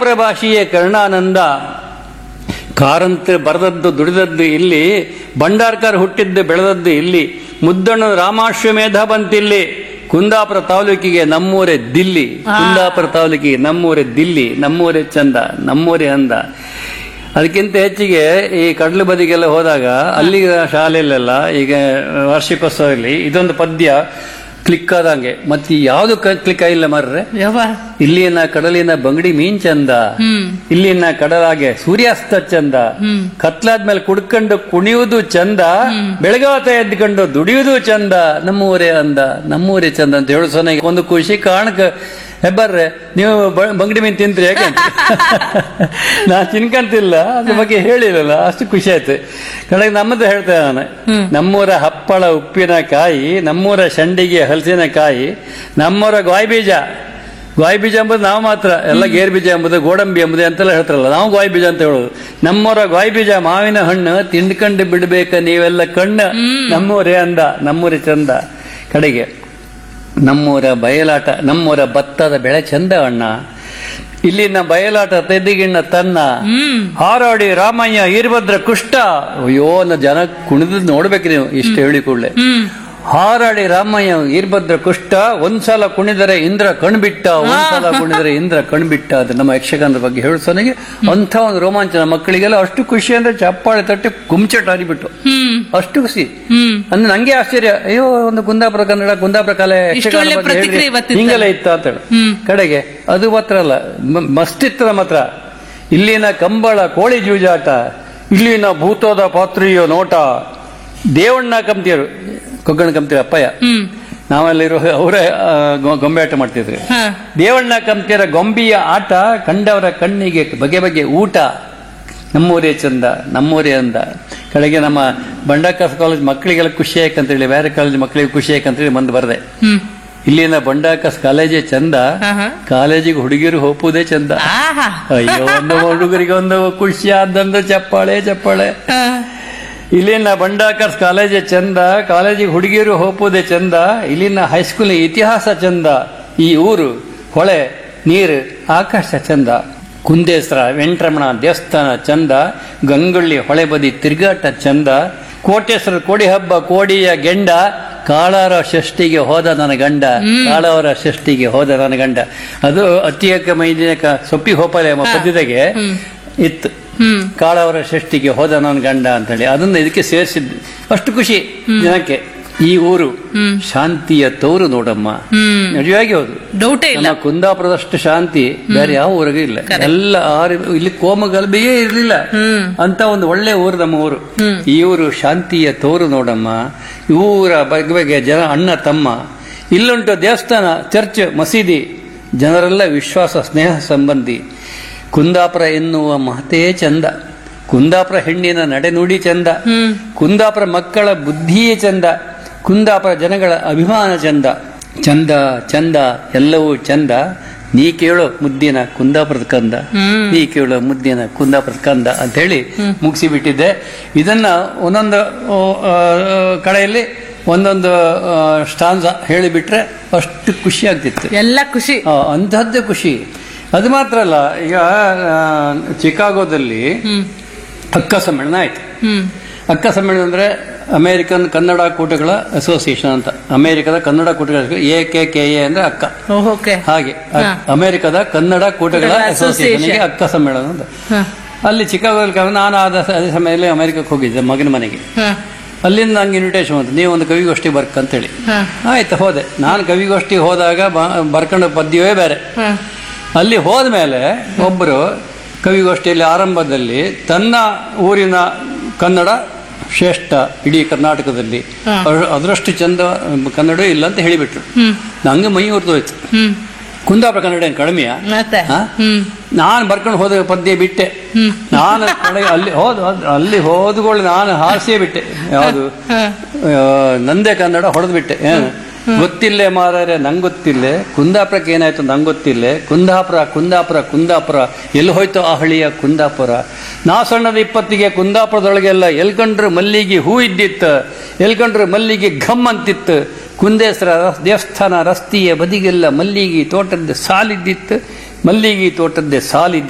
ಕುಂದಾಪುರ ಭಾಷೆಯೇ ಕರ್ಣಾನಂದ ಕಾರಂತ ಬರೆದದ್ದು ದುಡಿದದ್ದು ಇಲ್ಲಿ ಭಂಡಾರ್ಕರ್ ಹುಟ್ಟಿದ್ದು ಬೆಳೆದದ್ದು ಇಲ್ಲಿ ಮುದ್ದಣ್ಣ ರಾಮಾಶ್ವಮೇಧ ಬಂತಿಲ್ಲಿ ಕುಂದಾಪುರ ತಾಲೂಕಿಗೆ ನಮ್ಮೂರೇ ದಿಲ್ಲಿ ಕುಂದಾಪುರ ತಾಲೂಕಿಗೆ ನಮ್ಮೂರೇ ದಿಲ್ಲಿ ನಮ್ಮೂರೇ ಚಂದ ನಮ್ಮೂರೇ ಅಂದ ಅದಕ್ಕಿಂತ ಹೆಚ್ಚಿಗೆ ಈ ಕಡಲು ಬದಿಗೆಲ್ಲ ಹೋದಾಗ ಅಲ್ಲಿ ಶಾಲೆಯಲ್ಲೆಲ್ಲ ಈಗ ವಾರ್ಷಿಕೋತ್ಸವದಲ್ಲಿ ಇದೊಂದು ಪದ್ಯ ಕ್ಲಿಕ್ ಆದಂಗೆ ಮತ್ತೆ ಯಾವುದು ಕ್ಲಿಕ್ ಆಗಿಲ್ಲ ಮಾರ್ರೆ ಯಾವ ಇಲ್ಲಿನ ಕಡಲಿನ ಬಂಗಡಿ ಮೀನ್ ಚಂದ ಹ್ಮ್ ಇಲ್ಲಿನ ಕಡಲಾಗೆ ಸೂರ್ಯಾಸ್ತ ಚಂದ ಕತ್ಲಾದ್ಮೇಲೆ ಕುಡ್ಕೊಂಡು ಕುಣಿಯುವುದು ಚಂದ ಬೆಳಗಾತ ಎದ್ಕೊಂಡು ದುಡಿಯುವುದು ಚಂದ ನಮ್ಮೂರೇ ಅಂದ ನಮ್ಮೂರೇ ಚಂದ ಅಂತ ಹೇಳು ಸೊನ್ನೆ ಒಂದು ಖುಷಿ ಕಾರಣಕ ಹೆಬ್ಬರ್ರೆ ನೀವು ಬ- ಬಂಗಡಿ ಮೀನ್ ತಿಂತ್ರಿ ಯಾಕೆ ಅಂತ. ನಾ ತಿನ್ಕಂತಿಲ್ಲ ಅದ್ರ ಬಗ್ಗೆ ಹೇಳಿರಲ್ಲ ಅಷ್ಟು ಖುಷಿ ಆಯ್ತು ಕಡೆಗೆ ನಮ್ಮದು ಹೇಳ್ತೇನೆ ನಾನು ನಮ್ಮೂರ ಹಪ್ಪಳ ಉಪ್ಪಿನಕಾಯಿ ನಮ್ಮೂರ ಶಂಡಿಗೆ ಹಲಸಿನಕಾಯಿ ನಮ್ಮೂರ ಗಾಯಿ ಬೀಜ ಗಾಯಿ ಬೀಜ ಎಂಬುದು ನಾವು ಮಾತ್ರ ಎಲ್ಲ ಗೇರ್ ಬೀಜ ಎಂಬುದು ಗೋಡಂಬಿ ಎಂಬುದು ಅಂತೆಲ್ಲ ಹೇಳ್ತಾರಲ್ಲ ನಾವು ಗಾಯಿ ಬೀಜ ಅಂತ ಹೇಳೋದು ನಮ್ಮವರ ಗಾಯಿ ಬೀಜ ಮಾವಿನ ಹಣ್ಣು ತಿಂಡ್ಕೊಂಡು ಬಿಡ್ಬೇಕ ನೀವೆಲ್ಲ ಕಣ್ಣು ನಮ್ಮೂರೇ ಅಂದ ನಮ್ಮೂರೇ ಚಂದ ಕಡೆಗೆ ನಮ್ಮೂರ ಬಯಲಾಟ ನಮ್ಮೂರ ಭತ್ತದ ಬೆಳೆ ಚಂದ ಅಣ್ಣ ಇಲ್ಲಿನ ಬಯಲಾಟ ತೆದಿಗಿಣ್ಣ ತನ್ನ ಹ್ಮ್ ಹಾರಾಡಿ ರಾಮಯ್ಯ ಈರ್ಭದ್ರ ಕುಷ್ಟ ಅಯ್ಯೋ ನ ಜನ ಕುಣಿದ್ ನೋಡ್ಬೇಕು ನೀವು ಇಷ್ಟು ಹೇಳಿ ಕೂಡಲೇ ಹ್ಮ್ ಹಾರಾಡಿ ರಾಮಯ್ಯ ಈರ್ಭದ್ರ ಕುಷ್ಟ ಒಂದ್ಸಲ ಕುಣಿದರೆ ಇಂದ್ರ ಕಣ್ಬಿಟ್ಟ ಒಂದ್ಸಲ ಕುಣಿದರೆ ಇಂದ್ರ ಕಣ್ಬಿಟ್ಟ ಅದು ನಮ್ಮ ಯಕ್ಷಗಾನದ ಬಗ್ಗೆ ಹೇಳ್ಸೋನಿಗೆ ಅಂತ ಒಂದು ರೋಮಾಂಚನ ಮಕ್ಕಳಿಗೆಲ್ಲ ಅಷ್ಟು ಖುಷಿ ಅಂದ್ರೆ ಚಪ್ಪಾಳೆ ತಟ್ಟಿ ಕುಂಚಟ ಹರಿಬಿಟ್ಟು ಹ್ಮ್ ಅಷ್ಟು ಖುಷಿ ಹ್ಮ್ ಅಂದ್ರೆ ನಂಗೆ ಆಶ್ಚರ್ಯ ಅಯ್ಯೋ ಒಂದು ಕುಂದಾಪುರ ಕನ್ನಡ ಕುಂದಾಪುರ ಕಲೆ ಯಕ್ಷಗಾನ ಒಳ್ಳೆ ಬಗ್ಗೆ ಪ್ರತಿಕ್ರಿಯೆ ಹೇಳಿದ್ರೆ ಇವತ್ತಿತ್ತಲ್ಲ. ಹಿಂಗೆಲ್ಲ ಇತ್ತ ಅಂತ ಹೇಳಿ ಹ್ಮ್. ಕಡೆಗೆ ಅದು ಮಾತ್ರ ಅಲ್ಲ ಮ- ಮಸ್ತಿತ್ತದ ಮಾತ್ರ ಇಲ್ಲಿನ ಕಂಬಳ ಕೋಳಿ ಜೂಜಾಟ ಇಲ್ಲಿನ ಭೂತೋದ ಪಾತ್ರಿಯೋ ನೋಟ ದೇವಣ್ಣ ಕಂಪ್ತಿಯರು ಕೊಗ್ಗಣ ಕಂಪ್ತಿಯರು ಅಪ್ಪಯ್ಯ ಹ್ಮ್ ನಾವಲ್ಲಿರೋ ಅವರೇ ಆ, ಗೊ- ಗೊಂಬೆ ಆಟ ಮಾಡ್ತಿದ್ರು ಹ ದೇವಣ್ಣ ಕಂಪ್ತಿಯರ ಗೊಂಬಿಯ ಆಟ ಕಂಡವರ ಕಣ್ಣಿಗೆ ಬಗೆ ಬಗೆ ಊಟ ನಮ್ಮೂರೇ ಚಂದ ನಮ್ಮೂರೇ ಅಂದ ಕಡೆಗೆ ನಮ್ಮ ಬಂಡಾಕಾಸ್ ಕಾಲೇಜ್ ಮಕ್ಕಳಿಗೆಲ್ಲ ಖುಷಿ ಆಯ್ಕಂತೇಳಿ ಬೇರೆ ಕಾಲೇಜ್ ಮಕ್ಕಳಿಗೆ ಖುಷಿ ಆಯ್ಕಂತೇಳಿ ಬಂದು ಬರ್ದೆ ಹ್ಮ್ ಇಲ್ಲಿನ ಬಂಡಾಕಾಸ್ ಕಾಲೇಜೇ ಚಂದ ಹ ಹ ಕಾಲೇಜಿಗೆ ಹುಡುಗಿರು ಹೋಪುದೇ ಚಂದ ಆಹಾ ಅಯ್ಯೋ ಒಂದು ಹುಡುಗರಿಗೆ ಒಂದು ಖುಷಿ ಆದಂದು ಚಪ್ಪಾಳೆ ಚಪ್ಪಾಳೆ ಹ. ಇಲ್ಲಿನ ಬಂಡಾಕರ್ಸ್ ಕಾಲೇಜೇ ಚಂದ ಕಾಲೇಜಿಗೆ ಹುಡುಗಿಯರು ಹೋಪುದೇ ಚಂದ ಇಲ್ಲಿನ ಹೈಸ್ಕೂಲ್ ಇತಿಹಾಸ ಚಂದ ಈ ಊರು ಹೊಳೆ ನೀರು ಆಕಾಶ ಚಂದ ಕುಂದೇಸ್ರ ವೆಂಟ್ರಮಣ ದೇವಸ್ಥಾನ ಚಂದ ಗಂಗೊಳ್ಳಿ ಹೊಳೆ ಬದಿ ತಿರುಗಾಟ ಚಂದ ಕೋಟೇಶ್ವರ ಕೋಡಿ ಹಬ್ಬ ಕೋಡಿಯ ಗೆಂಡ ಕಾಳಾರ ಷಷ್ಠಿಗೆ ಹೋದ ನನ್ನ ಗಂಡ ಕಾಳವರ ಷಷ್ಠಿಗೆ ಹೋದ ನನ್ನ ಗಂಡ ಅದು ಅತಿಯಕ ಮೈದಿನಕ ಸೊಪ್ಪಿ ಹೋಪಲೆ ಎಂಬ ಪದ್ಯತೆಗೆ ಇತ್ತು ಹ್ಮ್ ಕಾಳವರ ಷಷ್ಠಿಗೆ ಹೋದ ನನ್ನ ಗಂಡ ಅಂತ ಹೇಳಿ ಅದನ್ನ ಇದಕ್ಕೆ ಸೇರಿಸಿದ್ದು ಅಷ್ಟು ಖುಷಿ ಜನಕ್ಕೆ ಈ ಊರು ಶಾಂತಿಯ ತೋರು ನೋಡಮ್ಮ ಹ್ಮ್ ನಿಜವಾಗಿ ಹೌದು ಡೌಟೇ ಇಲ್ಲ ನಮ್ಮ ಕುಂದಾಪುರದಷ್ಟು ಶಾಂತಿ ಬೇರೆ ಯಾವ ಊರಿಗೂ ಇಲ್ಲ ಎಲ್ಲ ಆರು ಇಲ್ಲಿ ಕೋಮಗಲ್ಬೆಯೇ ಇರಲಿಲ್ಲ ಹ್ಮ್ ಅಂತ ಒಂದು ಒಳ್ಳೆ ಊರು ನಮ್ಮ ಊರು ಈ ಊರು ಶಾಂತಿಯ ತೋರು ನೋಡಮ್ಮ ಈ ಊರ ಬಗ್ಗೆ ಬಗ್ಗೆ ಜನ ಅಣ್ಣ ತಮ್ಮ ಇಲ್ಲುಂಟು ದೇವಸ್ಥಾನ ಚರ್ಚ್ ಮಸೀದಿ ಜನರೆಲ್ಲ ವಿಶ್ವಾಸ ಸ್ನೇಹ ಸಂಬಂಧಿ ಕುಂದಾಪುರ ಎನ್ನುವ ಮಹತೇ ಚಂದ ಕುಂದಾಪುರ ಹೆಣ್ಣಿನ ನಡೆನುಡಿ ಚಂದ ಕುಂದಾಪುರ ಮಕ್ಕಳ ಬುದ್ಧಿಯೇ ಚಂದ ಕುಂದಾಪುರ ಜನಗಳ ಅಭಿಮಾನ ಚಂದ ಚಂದ ಚಂದ ಎಲ್ಲವೂ ಚಂದ ನೀ ಕೇಳೋ ಮುದ್ದಿನ ಕುಂದಾಪುರದ ಕಂದ ನೀ ಕೇಳೋ ಮುದ್ದಿನ ಕುಂದಾಪುರದ ಕಂದ ಅಂತ ಹೇಳಿ ಮುಗಿಸಿ ಬಿಟ್ಟಿದ್ದೆ ಇದನ್ನ ಒಂದೊಂದು ಆ, ಆ, ಕಡೆಯಲ್ಲಿ ಒಂದೊಂದು ಸ್ಟಾನ್ಸ ಹೇಳಿಬಿಟ್ರೆ ಅಷ್ಟು ಖುಷಿ ಆಗ್ತಿತ್ತು ಎಲ್ಲ ಖುಷಿ ಆ, ಅಂತಹದ್ದೇ ಖುಷಿ ಅದು ಮಾತ್ರ ಅಲ್ಲ ಈಗ ಆ, ಚಿಕಾಗೋದಲ್ಲಿ ಹ್ಮ್ ಅಕ್ಕ ಸಮ್ಮೇಳನ ಆಯ್ತು ಹ್ಮ್ ಅಕ್ಕ ಸಮ್ಮೇಳನ ಅಂದ್ರೆ ಅಮೆರಿಕನ್ ಕನ್ನಡ ಕೂಟಗಳ ಅಸೋಸಿಯೇಷನ್ ಅಂತ ಅಮೆರಿಕದ ಕನ್ನಡ ಕೂಟಗಳ ಎ ಕೆ ಕೆ ಎ ಅಂದ್ರೆ ಅಕ್ಕ ಓಕೆ ಹಾಗೆ ಅ- ಅಮೆರಿಕದ ಕನ್ನಡ ಕೂಟಗಳ ಕೂಟಗಳ ಅಸೋಸಿಯೇಷನ್ಗೆ association. ಅಕ್ಕ ಸಮ್ಮೇಳನ ಅಂತ ಅಲ್ಲಿ ಚಿಕಾಗೋದಲ್ಲಿ ಕ- ನಾನು ಆದ ಸ- ಅದೇ ಸಮಯದಲ್ಲಿ ಅಮೆರಿಕಕ್ಕೆ ಹೋಗಿದ್ದೆ ಮಗನ ಮನೆಗೆ ಅಲ್ಲಿಂದ ನಂಗೆ ಇನ್ವಿಟೇಷನ್ ಬಂತು ನೀವು ಒಂದು ಕವಿಗೋಷ್ಠಿ ಬರ್ಕಂತೇಳಿ ಆಯ್ತು ಹೋದೆ ನಾನು ಕವಿಗೋಷ್ಠಿಗೆ ಹೋದಾಗ ಬ- ಬರ್ಕೊಂಡ ಪದ್ಯವೇ ಬೇರೆ ಅಲ್ಲಿ ಹೋದ್ಮೇಲೆ ಒಬ್ಬರು ಕವಿಗೋಷ್ಠಿಯಲ್ಲಿ ಆರಂಭದಲ್ಲಿ ತನ್ನ ಊರಿನ ಕನ್ನಡ ಶ್ರೇಷ್ಠ ಇಡೀ ಕರ್ನಾಟಕದಲ್ಲಿ ಅದ್ರ- ಅದರಷ್ಟು ಚಂದ ಕನ್ನಡ ಇಲ್ಲ ಅಂತ ಹೇಳಿಬಿಟ್ರು ನಂಗೆ ಮೈ ಹೊರತೋಯ್ತು ಹ್ಮ್ ಕುಂದಾಪುರ ಕನ್ನಡ ಏನು ಕಡಿಮೆಯಾ ಮತ್ತೆ ಹಾ? ಹ್ಮ್ ನಾನು ಬರ್ಕೊಂಡು ಹೋದ ಪದ್ಯ ಬಿಟ್ಟೆ ನಾನು ಕಡೆಗೆ ಅಲ್ಲಿ ಹೋದ ಅಲ್ಲಿ ಹೋದ್ಕೊಳ್ಳಿ ನಾನು ಹಾಸ್ಯ ಬಿಟ್ಟೆ ಯಾವುದು ನಂದೇ ಕನ್ನಡ ಹೊಡೆದು ಬಿಟ್ಟೆ ಏನು ಗೊತ್ತಿಲ್ಲೇ ಮಾರಾರೆ ನಂಗೆ ಗೊತ್ತಿಲ್ಲೇ ಕುಂದಾಪುರಕ್ಕೆ ಏನಾಯ್ತು ನಂಗೆ ಗೊತ್ತಿಲ್ಲೇ ಕುಂದಾಪುರ ಕುಂದಾಪುರ ಕುಂದಾಪುರ ಎಲ್ಲಿ ಹೋಯ್ತು ಆ ಹಳಿಯ ಕುಂದಾಪುರ ನಾ ಸಣ್ಣದ ಇಪ್ಪತ್ತಿಗೆ ಕುಂದಾಪುರದೊಳಗೆಲ್ಲ ಎಲ್ಕಂಡ್ರು ಮಲ್ಲಿಗೆ ಹೂ ಇದ್ದಿತ್ತು ಎಲ್ಕಂಡ್ರು ಮಲ್ಲಿಗೆ ಘಮ್ ಅಂತಿತ್ತು ಕುಂದೇಶ್ವರ ರಸ್- ದೇವಸ್ಥಾನ ರಸ್ತೆಯ ಬದಿಗೆಲ್ಲ ಮಲ್ಲಿಗೆ ತೋಟದ ಸಾಲಿದ್ದಿತ್ತು ಮಲ್ಲಿಗೆ ತೋಟದ್ದೇ ಸಾಲಿದ್ದಿತ್ತು